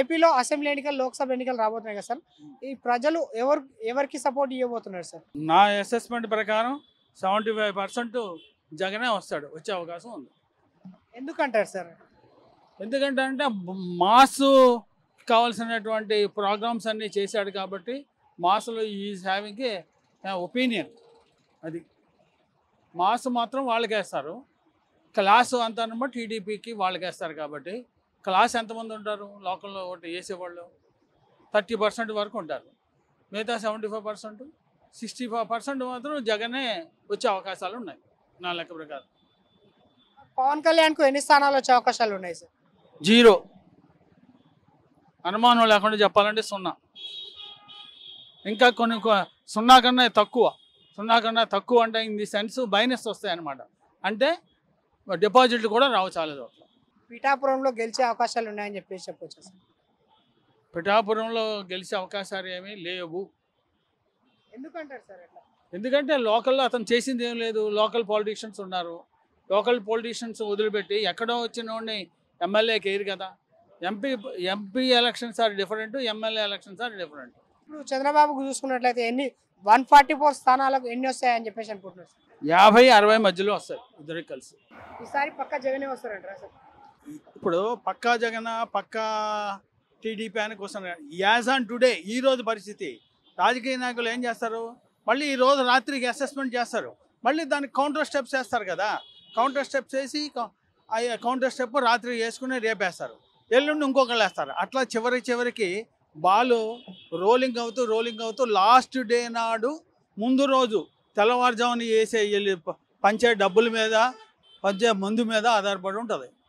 ఏపీలో అసెంబ్లీ ఎన్నికలు లోక్సభ ఎన్నికలు రాబోతున్నాయి కదా సార్ ఈ ప్రజలు ఎవరు ఎవరికి సపోర్ట్ ఇవ్వబోతున్నారు సార్ నా అసెస్మెంట్ ప్రకారం సెవెంటీ ఫైవ్ పర్సెంట్ జగనే వస్తాడు వచ్చే అవకాశం ఉంది ఎందుకంటారు సార్ ఎందుకంటే అంటే మాస్ కావాల్సినటువంటి ప్రోగ్రామ్స్ అన్నీ చేశాడు కాబట్టి మాస్లో ఈజ్ హ్యావింగ్ ఏ ఒపీనియన్ అది మాస్ మాత్రం వాళ్ళకేస్తారు క్లాస్ అంతా టీడీపీకి వాళ్ళకేస్తారు కాబట్టి క్లాస్ ఎంతమంది ఉంటారు లోకల్లో ఒకటి వేసేవాళ్ళు థర్టీ పర్సెంట్ వరకు ఉంటారు మిగతా seventy five percent sixty five percent మాత్రం జగనే వచ్చే అవకాశాలు ఉన్నాయి నా లెక్క ప్రకారం పవన్ కళ్యాణ్కు ఎన్ని స్థానాలు వచ్చే అవకాశాలు ఉన్నాయి సార్ జీరో అనుమానం లేకుండా చెప్పాలంటే సున్నా ఇంకా కొన్ని కొ- సున్నా కన్నా తక్కువ సున్నా కన్నా తక్కువ అంటే ఇన్ ది సెన్స్ మైనస్ వస్తాయి అనమాట అంటే డిపాజిట్లు కూడా రావు చాలా చోట్ల పిఠాపురంలో గెలిచే అవకాశాలు ఉన్నాయని చెప్పేసి చెప్పొచ్చు సార్ పిఠాపురంలో గెలిచే అవకాశాలు ఏమీ లేవు ఎందుకంటారు సార్ అట్లా ఎందుకంటే లోకల్లో అతను చేసింది ఏం లేదు లోకల్ పాలిటీషియన్స్ ఉన్నారు లోకల్ పాలిటీషియన్స్ వదిలిపెట్టి ఎక్కడో వచ్చిన వాడిని ఎమ్మెల్యేకి వేయరు కదా MP MP elections are different MLA elections are different ఇప్పుడు చంద్రబాబుకు చూసుకున్నట్లయితే ఎన్ని వన్ ఫార్టీ ఫోర్ స్థానాలకు ఎన్ని వస్తాయని చెప్పేసి అనుకుంటున్నారు సార్ యాభై అరవై మధ్యలో వస్తాయి ఇద్దరికి కలిసి ఈసారి పక్క జగనే వస్తారంటారా సార్ ఇప్పుడు పక్కా జగన్ పక్కా టీడీపీ అని కోసం యాజ్ ఆన్ టుడే ఈ రోజు పరిస్థితి రాజకీయ నాయకులు ఏం చేస్తారు మళ్ళీ ఈ రోజు రాత్రికి అసెస్మెంట్ చేస్తారు మళ్ళీ దానికి కౌంటర్ స్టెప్స్ వేస్తారు కదా కౌంటర్ స్టెప్స్ వేసి కౌ- ఆ కౌంటర్ స్టెప్ రాత్రి వేసుకుని రేపేస్తారు ఎల్లుండి ఇంకొకళ్ళు వేస్తారు అట్లా చివరి చివరికి బాల్ రోలింగ్ అవుతూ రోలింగ్ అవుతూ లాస్ట్ డే నాడు ముందు రోజు తెల్లవారుజామున వేసే ఎల్లి- పంచే డబ్బుల మీద పంచే మందు మీద ఆధారపడి ఉంటుంది